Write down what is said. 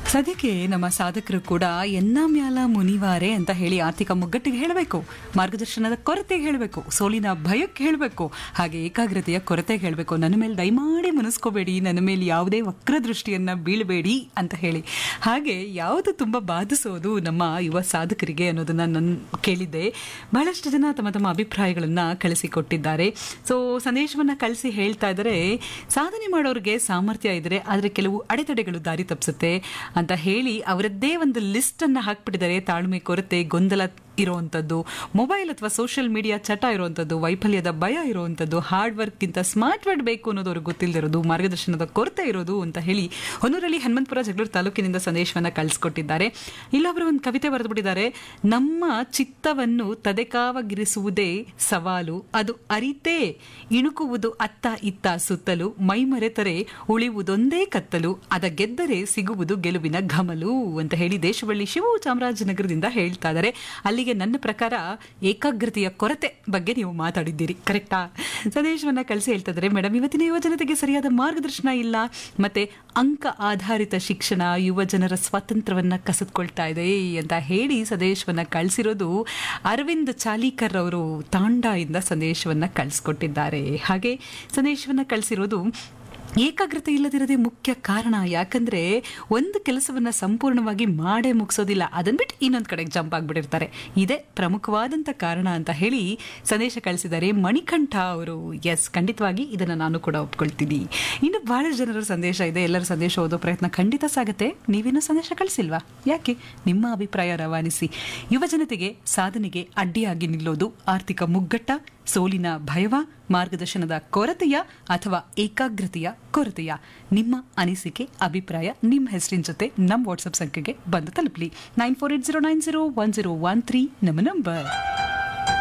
ಸದ್ಯಕ್ಕೆ ನಮ್ಮ ಸಾಧಕರು ಕೂಡ ಎನ್ನ ಮ್ಯಾಲ ಮುನಿವಾರೆ ಅಂತ ಹೇಳಿ ಆರ್ಥಿಕ ಮುಗ್ಗಟ್ಟಿಗೆ ಹೇಳಬೇಕು ಮಾರ್ಗದರ್ಶನದ ಕೊರತೆಗೆ ಹೇಳಬೇಕು ಸೋಲಿನ ಭಯಕ್ಕೆ ಹೇಳಬೇಕು ಹಾಗೆ ಏಕಾಗ್ರತೆಯ ಕೊರತೆಗೆ ಹೇಳಬೇಕು ನನ್ನ ಮೇಲೆ ದಯಮಾಡಿ ಮನಸ್ಕೋಬೇಡಿ ನನ್ನ ಮೇಲೆ ಯಾವುದೇ ವಕ್ರದೃಷ್ಟಿಯನ್ನ ಬೀಳಬೇಡಿ ಅಂತ ಹೇಳಿ ಹಾಗೆ ಯಾವುದು ತುಂಬಾ ಬಾಧಿಸೋದು ನಮ್ಮ ಯುವ ಸಾಧಕರಿಗೆ ಅನ್ನೋದನ್ನ ನಾನು ಕೇಳಿದ್ದೆ ಬಹಳಷ್ಟು ಜನ ತಮ್ಮ ತಮ್ಮ ಅಭಿಪ್ರಾಯಗಳನ್ನ ಕಳಿಸಿಕೊಟ್ಟಿದ್ದಾರೆ ಸೊ ಸಂದೇಶವನ್ನ ಕಳಿಸಿ ಹೇಳ್ತಾ ಇದ್ದಾರೆ ಸಾಧನೆ ಮಾಡೋರಿಗೆ ಸಾಮರ್ಥ್ಯ ಇದ್ರೆ ಆದ್ರೆ ಕೆಲವು ಅಡೆತಡೆಗಳು ದಾರಿ ತಪ್ಪಿಸುತ್ತೆ ಅಂತ ಹೇಳಿ ಅವರದ್ದೇ ಒಂದು ಲಿಸ್ಟ್ ಅನ್ನ ಹಾಕ್ಬಿಟ್ಟಿದ್ದಾರೆ ತಾಳ್ಮೆ ಕೊರತೆ ಗೊಂದಲ ಇರುವಂಥದ್ದು ಮೊಬೈಲ್ ಅಥವಾ ಸೋಷಿಯಲ್ ಮೀಡಿಯಾ ಚಟ ಇರುವಂಥದ್ದು ವೈಫಲ್ಯದ ಭಯ ಇರುವಂಥದ್ದು ಹಾರ್ಡ್ ವರ್ಕ್ಗಿಂತ ಸ್ಮಾರ್ಟ್ ವರ್ಡ್ ಬೇಕು ಅನ್ನೋದು ಅವ್ರಿಗೆ ಗೊತ್ತಿಲ್ಲದಿರೋದು ಮಾರ್ಗದರ್ಶನದ ಕೊರತೆ ಇರೋದು ಅಂತ ಹೇಳಿ ಹೊನ್ನೂರಲ್ಲಿ ಹನುಮಂತಪುರ ಜಗಳೂರು ತಾಲೂಕಿನಿಂದ ಸಂದೇಶವನ್ನ ಕಳಿಸ್ಕೊಟ್ಟಿದ್ದಾರೆ ಇಲ್ಲೊಬ್ಬರು ಒಂದು ಕವಿತೆ ಬರೆದುಬಿಟ್ಟಿದ್ದಾರೆ ನಮ್ಮ ಚಿತ್ತವನ್ನು ತದೆಕಾವಗಿರಿಸುವುದೇ ಸವಾಲು ಅದು ಅರಿತೇ ಇಣುಕುವುದು ಅತ್ತ ಇತ್ತ ಸುತ್ತಲು ಮೈಮರೆತರೆ ಉಳಿಯುವುದೊಂದೇ ಕತ್ತಲು ಅದ ಗೆದ್ದರೆ ಸಿಗುವುದು ಗೆಲುವಿನ ಘಮಲು ಅಂತ ಹೇಳಿ ದೇಶವಳ್ಳಿ ಶಿವು ಚಾಮರಾಜನಗರದಿಂದ ಹೇಳ್ತಾ ಇದ್ದಾರೆ ಅಲ್ಲಿಗೆ ನನ್ನ ಪ್ರಕಾರ ಏಕಾಗ್ರತೆಯ ಕೊರತೆ ಬಗ್ಗೆ ನೀವು ಮಾತಾಡಿದ್ದೀರಿ ಕರೆಕ್ಟಾ ಸಂದೇಶವನ್ನ ಕಳಿಸಿ ಹೇಳ್ತಾ ಇದ್ದಾರೆ ಮೇಡಮ್ ಇವತ್ತಿನ ಯುವ ಜನತೆಗೆ ಸರಿಯಾದ ಮಾರ್ಗದರ್ಶನ ಇಲ್ಲ ಮತ್ತೆ ಅಂಕ ಆಧಾರಿತ ಶಿಕ್ಷಣ ಯುವ ಜನರ ಸ್ವಾತಂತ್ರ್ಯವನ್ನ ಕಸಿದುಕೊಳ್ತಾ ಇದೆ ಅಂತ ಹೇಳಿ ಸಂದೇಶವನ್ನ ಕಳಿಸಿರೋದು ಅರವಿಂದ್ ಚಾಲೀಕರ್ ಅವರು ತಾಂಡಾ ಇಂದ ಸಂದೇಶವನ್ನ ಕಳಿಸ್ಕೊಟ್ಟಿದ್ದಾರೆ ಹಾಗೆ ಸಂದೇಶವನ್ನ ಕಳಿಸಿರೋದು ಏಕಾಗ್ರತೆ ಇಲ್ಲದಿರೋದೇ ಮುಖ್ಯ ಕಾರಣ ಯಾಕಂದ್ರೆ ಒಂದು ಕೆಲಸವನ್ನ ಸಂಪೂರ್ಣವಾಗಿ ಮಾಡೇ ಮುಗಿಸೋದಿಲ್ಲ ಅದನ್ನ ಬಿಟ್ಟು ಇನ್ನೊಂದು ಕಡೆಗೆ ಜಂಪ್ ಆಗ್ಬಿಟ್ಟಿರ್ತಾರೆ ಇದೇ ಪ್ರಮುಖವಾದಂತ ಕಾರಣ ಅಂತ ಹೇಳಿ ಸಂದೇಶ ಕಳಿಸಿದ್ದಾರೆ ಮಣಿಕಂಠ ಅವರು ಎಸ್ ಖಂಡಿತವಾಗಿ ಇದನ್ನ ನಾನು ಕೂಡ ಒಪ್ಕೊಳ್ತೀನಿ ಇನ್ನು ಬಹಳ ಜನರ ಸಂದೇಶ ಇದೆ ಎಲ್ಲರ ಸಂದೇಶ ಓದೋ ಪ್ರಯತ್ನ ಖಂಡಿತ ಸಾಗುತ್ತೆ ನೀವೇನು ಸಂದೇಶ ಕಳಿಸಿಲ್ವಾ ಯಾಕೆ ನಿಮ್ಮ ಅಭಿಪ್ರಾಯ ರವಾನಿಸಿ ಯುವ ಜನತೆಗೆ ಸಾಧನೆಗೆ ಅಡ್ಡಿಯಾಗಿ ನಿಲ್ಲೋದು ಆರ್ಥಿಕ ಮುಗ್ಗಟ್ಟ ಸೋಲಿನ ಭಯವ ಮಾರ್ಗದರ್ಶನದ ಕೊರತೆಯ ಅಥವಾ ಏಕಾಗ್ರತೆಯ ಕೊರತೆಯ ನಿಮ್ಮ ಅನಿಸಿಕೆ ಅಭಿಪ್ರಾಯ ನಿಮ್ಮ ಹೆಸರಿನ ಜೊತೆ ನಮ್ಮ ವಾಟ್ಸಪ್ ಸಂಖ್ಯೆಗೆ ಬಂದು ತಲುಪಲಿ nine four eight zero nine zero one zero one three ನಮ್ಮ ನಂಬರ್